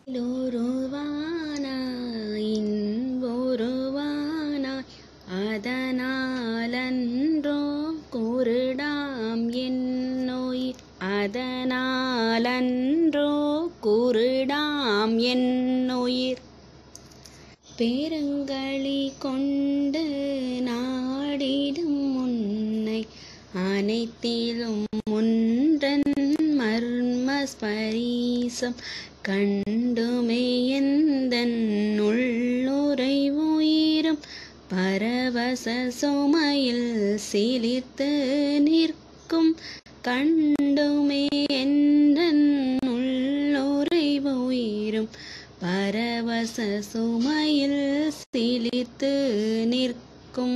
ஒருவானாய் இன்பொருவானாய் அதனாலன்றோ குருடாம் என்னுயிர் அதனாலன்றோ குருடாம் என்னுயிர் பெருங்களி கொண்டு நாடிடும் முன்னை அனைத்திலும் முன்றன் மர்ம ஸ்பரீசம் கண்டுமே எந்தன் உள்ளுரை உயிரும் பரவச சுமையில் சிலிர்த்து நிற்கும் கண்டுமே எந்தன் உள்ளுரை உயிரும் பரவச சுமையில் சிலித்து நிற்கும்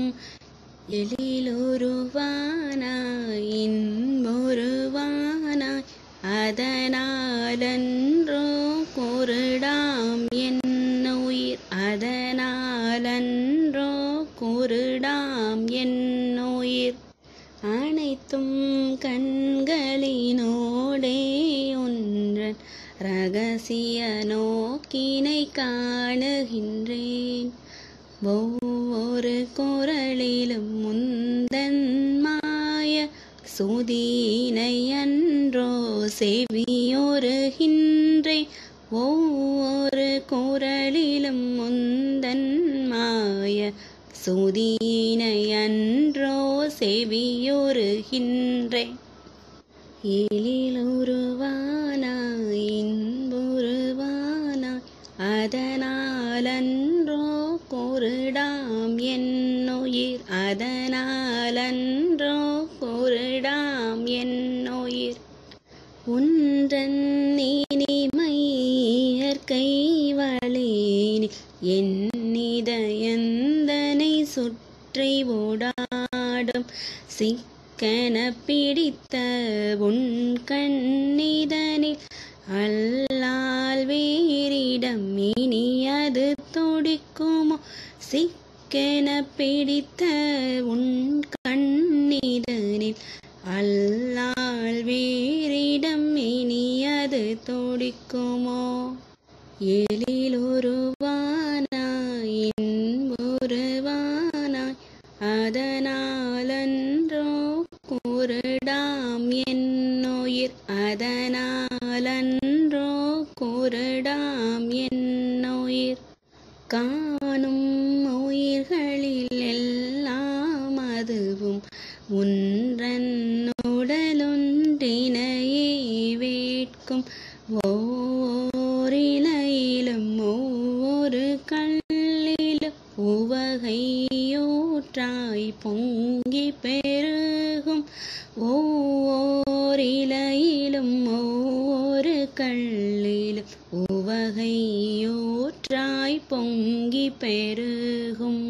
எழிலொருவானாய் இன்பொருவானாய் அதனாலன்றோ குருடாம் என்னுயிர் அதனாலன்றோ குருடாம் என்னுயிர் அனைத்தும் கண்களினோடே ஒன்றன் ரகசிய நோக்கினை காணுகின்றேன் ஒவ்வொரு குரலிலும் முந்தன் மாய சுதீனை அன்றோ செவியொருகின்றேன் ஒவ்வொரு குரலிலும் முந்தன் மாய சுதீனை அன்றோ செவியொருகின்றேன் எழிலுருவானாய் இன்புருவானாய் அதனாலன்றோ குருடாம் என்னுயிர் அதனாலன்றோ குருடாம் என்னுயிர் ஒன்றன் இனிமை இயற்கை வழினி என்னிதயந்தனை சுற்றி ஓடாடும் சிக்கன பிடித்த உன் கண்ணிதனில் அல்லால் வேறிடம் இனி அது துடிக்குமோ சிக்கென பிடித்த உன் கண்ணிதனில் அல்லால் வேறிடம் இனி அது துடிக்குமோ எழிலொருவானாய் இன்பொருவானாய் அதனாலன்றோ குருடாம் என்னுயிர் அதனாலன்றோ குருடாம் என்னுயிர் காணும் உயிர்களில் எல்லாம் அதுவும் ஒன்றன் உடலொன்றினையே வேட்கும் ஒவ்வொரிலையிலும் ஒவ்வொரு கல்லிலும் உவகையூற்றாய் பொங்கி பெருகும் ஒவ்வொரிலையிலும் ஒவ்வொரு கல்லிலும் உவகையூற்றாய் பொங்கி பெருகும்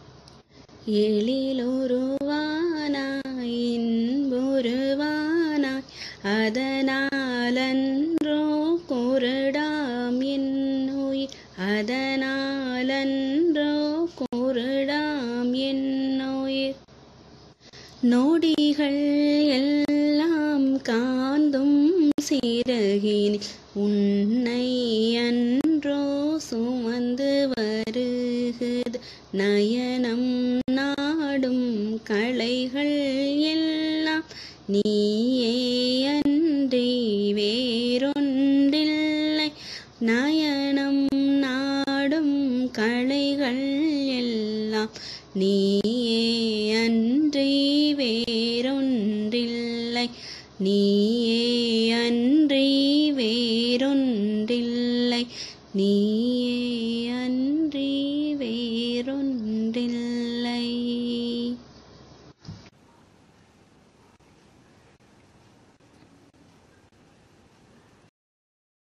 எழிலொருவானாய் இன்புருவானாய் அதனாலன்றோ குருடாம் என்னுயிர் அதனாலன்றோ குருடாம் என்னுயிர் நொடிகள் எல்லாம் காந்தும் சிறகினி உன்னை அன்றோ சுமந்து வருகுது நயனம் நாடும் களைகள் எல்லாம் நீயே அன்றி வேறொன்றில்லை நயனம் நாடும் களைகள் எல்லாம் நீயே அன்றி வேறொன்றில்லை நீயே அன்றி வேறொன்றில்லை நீ